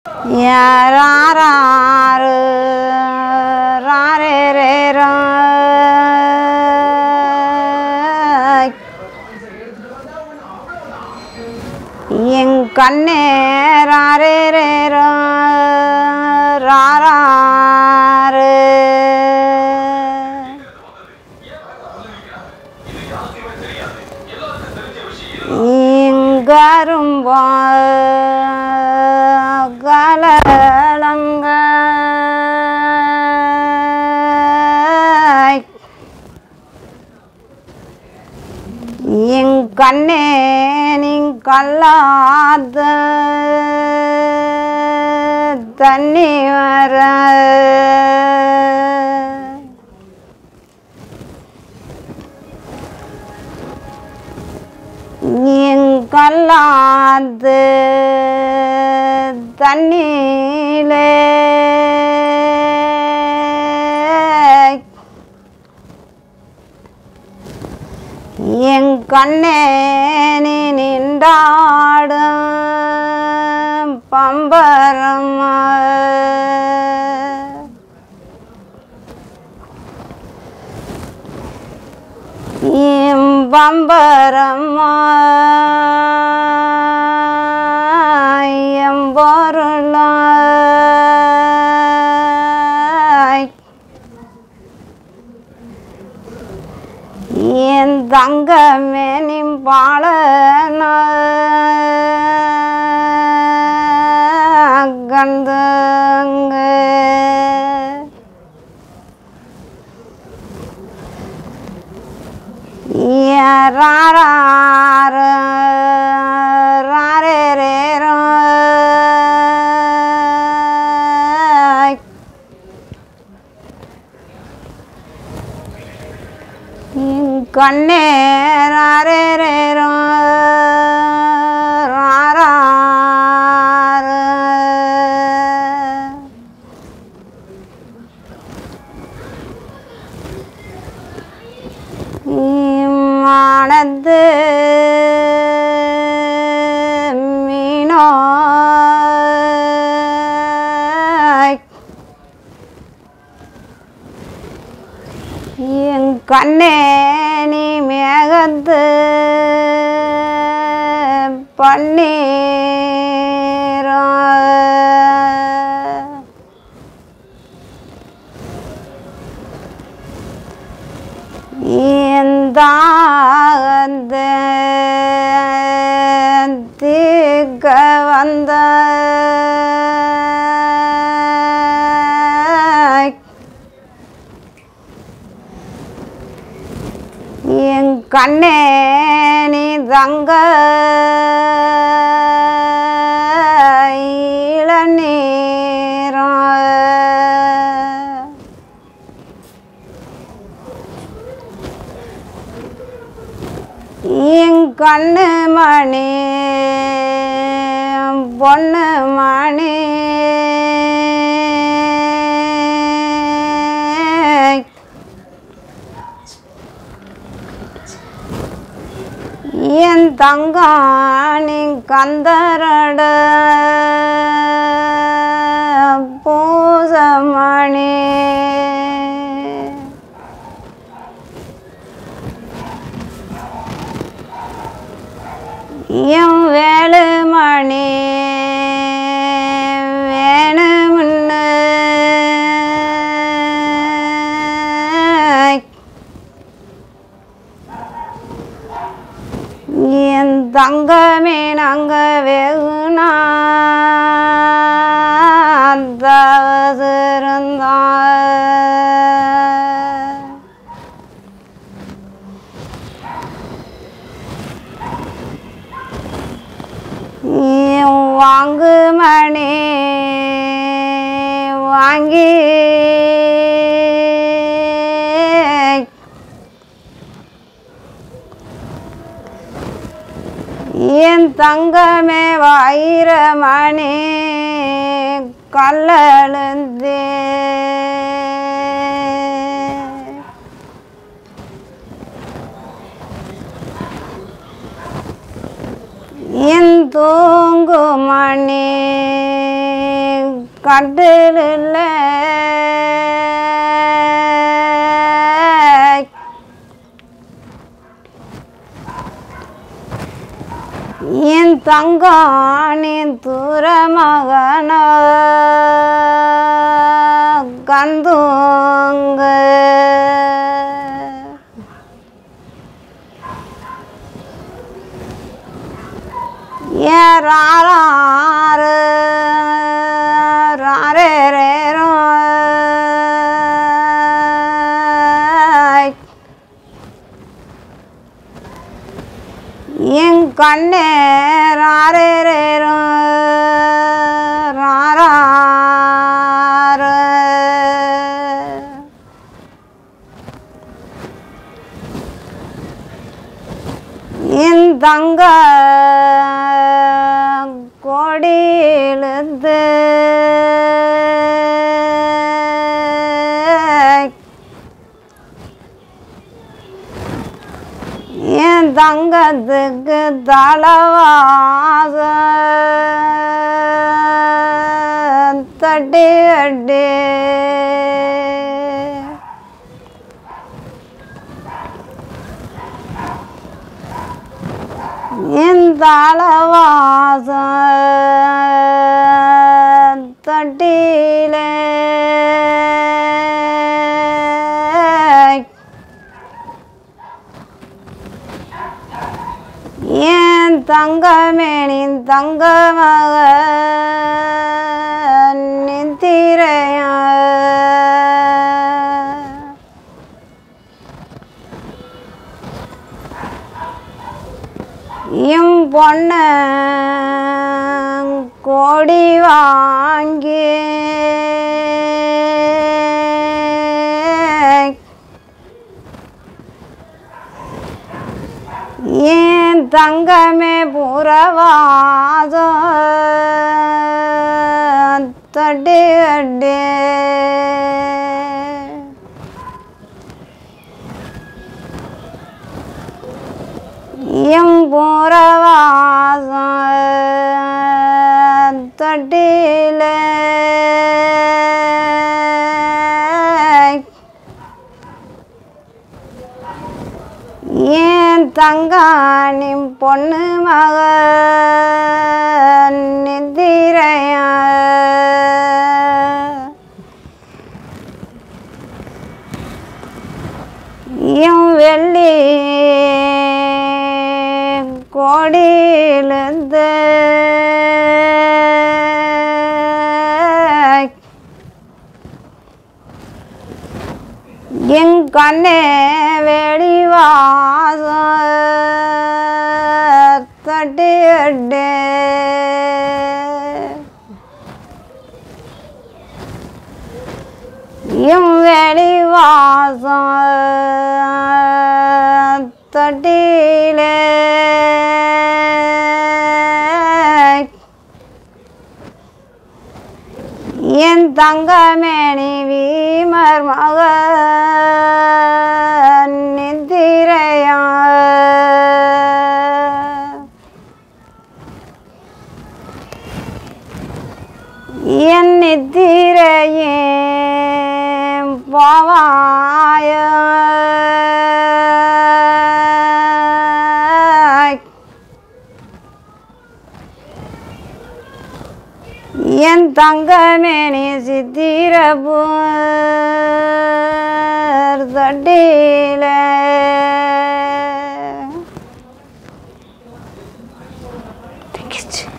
யாராரு ராரே ரே ரா. என் கண்ணே ராரே ரே ரா, ராராரு. இங்கரும்ப கலலங்க என் கண்ணே நீ கல்லாத தண்ணி வர என் கல்லாது தண்ணியிலே என் கண்ணே நீ நின்றாடும் பம்பரமா பம்பரமா எம்பொருளாய் என் தங்கமே நிம்பாளன கந்தங்க யாரார ராரே ரே ரா. என் கண்ணே ராரே ரே ரா, ராரார. மானது மீனோ என் கண்ணே நீ மேகத்து பன்னீரோ இந்த தீக்க வந்த என் கண்ணே நீ தங்க இளநீரம் என் கண்ணு மணி பொண்ணு மணி என் தங்காணி கந்தரட பூசமணி என் வேலுமணி வேணுமுன்னு என் தங்கமே நாங்க வெகுனா இருந்தா வாங்கு மணி வாங்கி என் தங்கமே வைரமணி கல்லழுந்தே என் தூங்கு மணி கட்டில் இல்லை என் தங்கானின் தூர மகன கந்தூங்க ஏறாறு ராரே ரேரோ என் கண்ணே ராரே ரேரோ ராரே என் தங்க கொடியிழுந்து என் தங்கத்துக்கு தலவாச தட்டி அடி என் தலவாச தட்டிலே என் தங்கமேனின் தங்க மகன் நித்திரையா எம் பொண்ண கோடி வாங்கி ஏன் தங்கமே புறவாசம் தட்டி அட்டே எம் புறவாசம் தட்டிலே ஏன் தங்கானி பொண்ணு மகன் நித்திரையா எம் வெள்ளி கோடியிலிருந்து என் கண்ணே வெளிவாச தட்டி அட்டே எம் வெளிவாச தட்டிலே என் தங்கமேனி வீமர் மகன் நித்திரையா என் நித்திரையே போவாய என் தங்கமேனி சித்திரபு தட்டில Thank you.